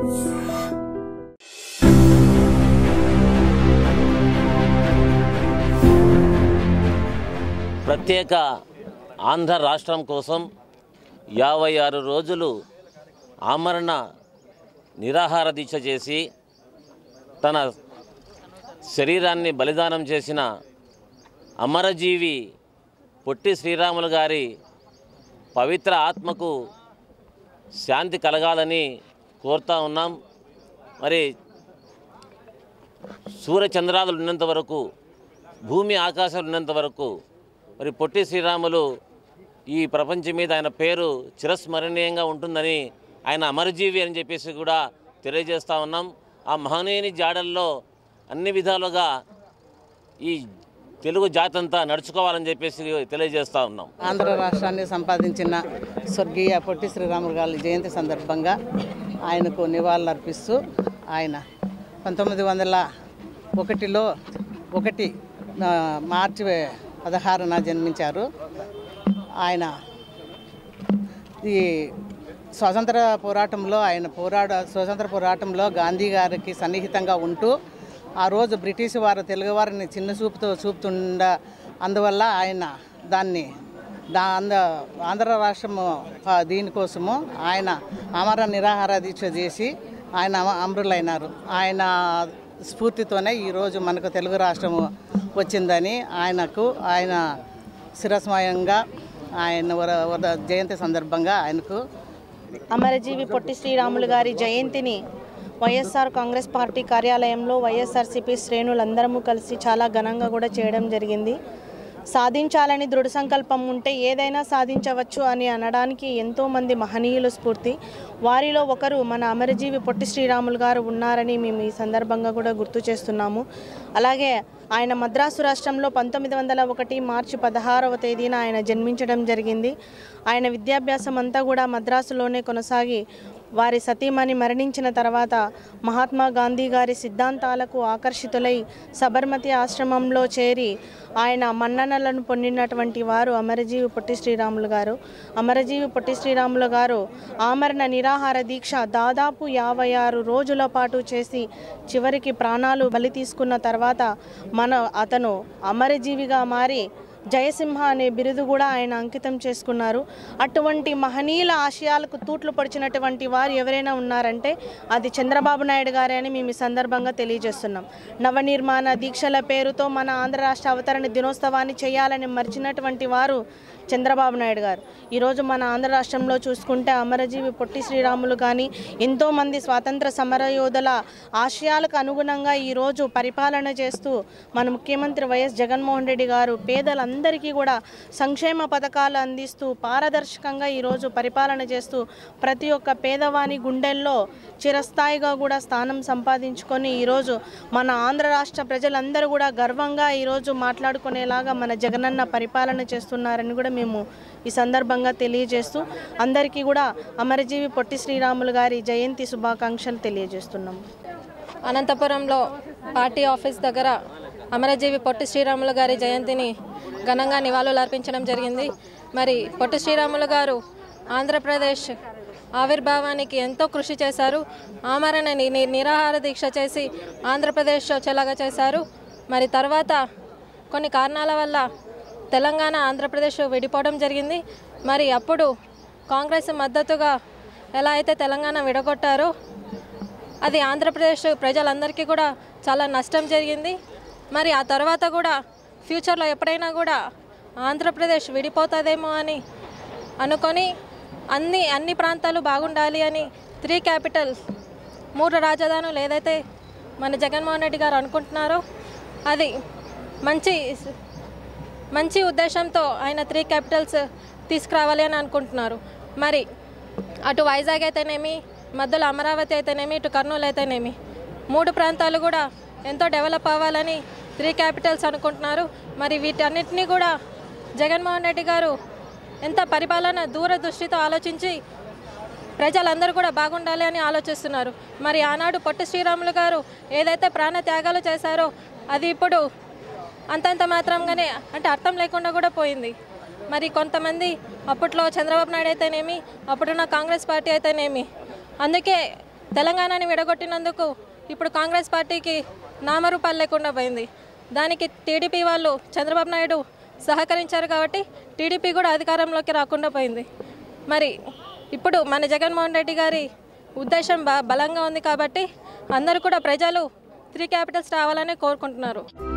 ప్రత్యేక ఆంధ్ర రాష్ట్రం కోసం యాభై ఆరు రోజులు ఆమరణ నిరాహార దీక్ష చేసి తన శరీరాన్ని బలిదానం చేసిన అమరజీవి పొట్టి శ్రీరాములు గారి పవిత్ర ఆత్మకు శాంతి కలగాలని కోరుతా ఉన్నాం మరి సూర్యచంద్రాదులు ఉన్నంత వరకు భూమి ఆకాశాలు ఉన్నంత వరకు మరి పొట్టి శ్రీరాములు ఈ ప్రపంచం మీద ఆయన పేరు చిరస్మరణీయంగా ఉంటుందని ఆయన అమరజీవి అని చెప్పేసి కూడా తెలియజేస్తా ఉన్నాం ఆ మహనీయుని జాడల్లో అన్ని విధాలుగా ఈ తెలుగు జాతి అంతా నడుచుకోవాలని చెప్పేసి తెలియజేస్తా ఉన్నాం ఆంధ్ర రాష్ట్రాన్ని సంపాదించిన స్వర్గీయ పొట్టి శ్రీరాములు గారి జయంతి సందర్భంగా ఆయనకు నివాళులర్పిస్తూ ఆయన పంతొమ్మిది వందల ఒకటిలో ఒకటి ఆ, మార్చి పదహారున జన్మించారు ఆయన ఈ స్వాతంత్ర పోరాటంలో ఆయన పోరాట స్వాతంత్ర పోరాటంలో గాంధీ గారికి సన్నిహితంగా ఉంటూ ఆ రోజు బ్రిటిష్ వారు తెలుగువారిని చిన్న చూపుతో చూపుతుండ అందువల్ల ఆయన దాన్ని దా అంద ఆంధ్ర రాష్ట్రము ఆ, దీనికోసము ఆయన అమర నిరాహార దీక్ష చేసి ఆయన అమ- అమరులైనారు ఆయన స్ఫూర్తితోనే ఈరోజు మనకు తెలుగు రాష్ట్రము వచ్చిందని ఆయనకు ఆయన శిరస్మయంగా ఆయన వర- వర- జయంతి సందర్భంగా ఆయనకు అమరజీవి పొట్టి శ్రీరాములు గారి జయంతిని వైఎస్ఆర్ కాంగ్రెస్ పార్టీ కార్యాలయంలో వైఎస్ఆర్సీపీ శ్రేణులందరము కలిసి చాలా ఘనంగా కూడా చేయడం జరిగింది సాధించాలని దృఢ సంకల్పం ఉంటే ఏదైనా సాధించవచ్చు అని అనడానికి ఎంతోమంది మహనీయుల స్ఫూర్తి వారిలో ఒకరు మన అమరజీవి పొట్టి శ్రీరాములు గారు ఉన్నారని మేము ఈ సందర్భంగా కూడా గుర్తు చేస్తున్నాము అలాగే ఆయన మద్రాసు రాష్ట్రంలో పంతొమ్మిది వందల ఒకటి మార్చి పదహారవ తేదీన ఆయన జన్మించడం జరిగింది ఆయన విద్యాభ్యాసం అంతా కూడా మద్రాసులోనే కొనసాగి వారి సతీమణి మరణించిన తర్వాత మహాత్మా గాంధీ గారి సిద్ధాంతాలకు ఆకర్షితులై సబర్మతి ఆశ్రమంలో చేరి ఆయన మన్ననలను పొందినటువంటి వారు అమరజీవి పొట్టి శ్రీరాములు గారు అమరజీవి పొట్టి శ్రీరాములు గారు ఆమరణ నిరాహార దీక్ష దాదాపు యాభై ఆరు రోజుల పాటు చేసి చివరికి ప్రాణాలు బలి తీసుకున్న తర్వాత మన అతను అమరజీవిగా మారి జయసింహ అనే బిరుదు కూడా ఆయన అంకితం చేసుకున్నారు అటువంటి మహనీయుల ఆశయాలకు తూట్లు పడిచినటువంటి వారు ఎవరైనా ఉన్నారంటే అది చంద్రబాబు నాయుడు గారే అని మేము ఈ సందర్భంగా తెలియజేస్తున్నాం నవనిర్మాణ దీక్షల పేరుతో మన ఆంధ్ర రాష్ట్ర అవతరణ దినోత్సవాన్ని చేయాలని మర్చినటువంటి వారు చంద్రబాబు నాయుడు గారు ఈరోజు మన ఆంధ్ర రాష్ట్రంలో చూసుకుంటే అమరజీవి పొట్టి శ్రీరాములు కానీ ఎంతోమంది స్వాతంత్ర సమరయోధుల ఆశయాలకు అనుగుణంగా ఈరోజు పరిపాలన చేస్తూ మన ముఖ్యమంత్రి వైఎస్ జగన్మోహన్ రెడ్డి గారు పేదలందరికీ కూడా సంక్షేమ పథకాలు అందిస్తూ పారదర్శకంగా ఈరోజు పరిపాలన చేస్తూ ప్రతి ఒక్క పేదవాని గుండెల్లో చిరస్థాయిగా కూడా స్థానం సంపాదించుకొని ఈరోజు మన ఆంధ్ర రాష్ట్ర ప్రజలందరూ కూడా గర్వంగా ఈరోజు మాట్లాడుకునేలాగా మన జగనన్న పరిపాలన చేస్తున్నారని కూడా మేము ఈ సందర్భంగా తెలియజేస్తూ అందరికీ కూడా అమరజీవి పొట్టి శ్రీరాములు గారి జయంతి శుభాకాంక్షలు తెలియజేస్తున్నాము అనంతపురంలో పార్టీ ఆఫీస్ దగ్గర అమరజీవి పొట్టి శ్రీరాములు గారి జయంతిని ఘనంగా నివాళులు అర్పించడం జరిగింది మరి పొట్టి శ్రీరాములు గారు ఆంధ్రప్రదేశ్ ఆవిర్భావానికి ఎంతో కృషి చేశారు ఆమరణ ని- ని- నిరాహార దీక్ష చేసి ఆంధ్రప్రదేశ్ వచ్చేలాగా చేశారు మరి తర్వాత కొన్ని కారణాల వల్ల తెలంగాణ ఆంధ్రప్రదేశ్ విడిపోవడం జరిగింది మరి అప్పుడు కాంగ్రెస్ మద్దతుగా ఎలా అయితే తెలంగాణ విడగొట్టారో అది ఆంధ్రప్రదేశ్ ప్రజలందరికీ కూడా చాలా నష్టం జరిగింది మరి ఆ తర్వాత కూడా ఫ్యూచర్లో ఎప్పుడైనా కూడా ఆంధ్రప్రదేశ్ విడిపోతుందేమో అని అనుకొని అన్ని అన్ని ప్రాంతాలు బాగుండాలి అని త్రీ క్యాపిటల్ మూడు రాజధానులు ఏదైతే మన జగన్మోహన్ రెడ్డి గారు అనుకుంటున్నారో అది మంచి మంచి ఉద్దేశంతో ఆయన త్రీ క్యాపిటల్స్ తీసుకురావాలి అని అనుకుంటున్నారు మరి అటు వైజాగ్ అయితేనేమి మధ్యలో అమరావతి అయితేనేమి ఇటు కర్నూలు అయితేనేమి మూడు ప్రాంతాలు కూడా ఎంతో డెవలప్ అవ్వాలని త్రీ క్యాపిటల్స్ అనుకుంటున్నారు మరి వీటన్నిటినీ కూడా జగన్మోహన్ రెడ్డి గారు ఎంత పరిపాలన దూరదృష్టితో ఆలోచించి ప్రజలందరూ కూడా బాగుండాలి అని ఆలోచిస్తున్నారు మరి ఆనాడు పొట్టి శ్రీరాములు గారు ఏదైతే ప్రాణ త్యాగాలు చేశారో అది ఇప్పుడు అంతంత మాత్రంగానే అంటే అర్థం లేకుండా కూడా పోయింది మరి కొంతమంది అప్పట్లో చంద్రబాబు నాయుడు అయితేనేమి అప్పుడున్న కాంగ్రెస్ పార్టీ అయితేనేమి అందుకే తెలంగాణని విడగొట్టినందుకు ఇప్పుడు కాంగ్రెస్ పార్టీకి నామరూపాలు లేకుండా పోయింది దానికి టీడీపీ వాళ్ళు చంద్రబాబు నాయుడు సహకరించారు కాబట్టి టీడీపీ కూడా అధికారంలోకి రాకుండా పోయింది మరి ఇప్పుడు మన జగన్మోహన్ రెడ్డి గారి ఉద్దేశం బ బలంగా ఉంది కాబట్టి అందరూ కూడా ప్రజలు త్రీ క్యాపిటల్స్ రావాలని కోరుకుంటున్నారు